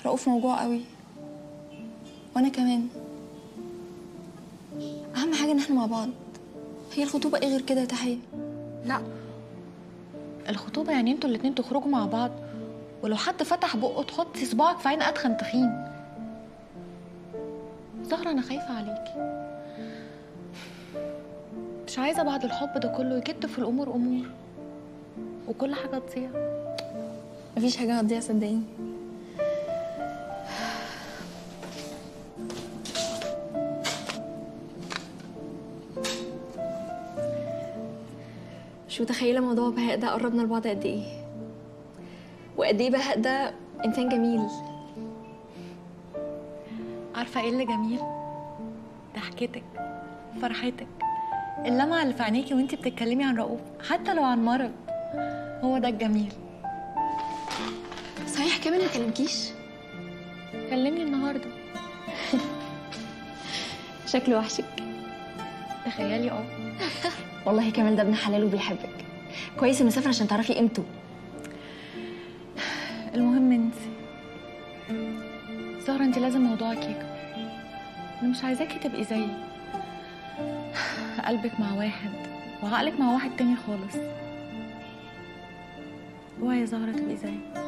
رؤوف موجوع قوي وانا كمان اهم حاجه ان احنا مع بعض هي الخطوبه ايه غير كده يا تحيه لا الخطوبة يعني انتوا الاتنين تخرجوا مع بعض ولو حد فتح بقه تحطي صباعك في عين أدخن تخين زهرة أنا خايفة عليكي مش عايزة بعد الحب ده كله يكت في الأمور أمور وكل حاجة تضيع مفيش حاجه هتضيع صدقيني مش متخيله موضوع بهاء ده قربنا لبعض قد ايه وقد ايه بهاء ده انسان جميل عارفة ايه اللي جميل؟ ضحكتك فرحتك اللمعة اللي في عينيكي وانتي بتتكلمي عن رؤوف حتى لو عن مرض هو ده الجميل صحيح كمان ما كلمكيش كلمني النهارده شكله وحشك تخيلي اه والله كمال ده ابن حلال وبيحبك كويس انه سافر عشان تعرفي قيمته المهم انت زهرة انت لازم موضوعك يكبر انا مش عايزاكي تبقي زيي قلبك مع واحد وعقلك مع واحد تاني خالص اوعي يا زهرة تبقي زيي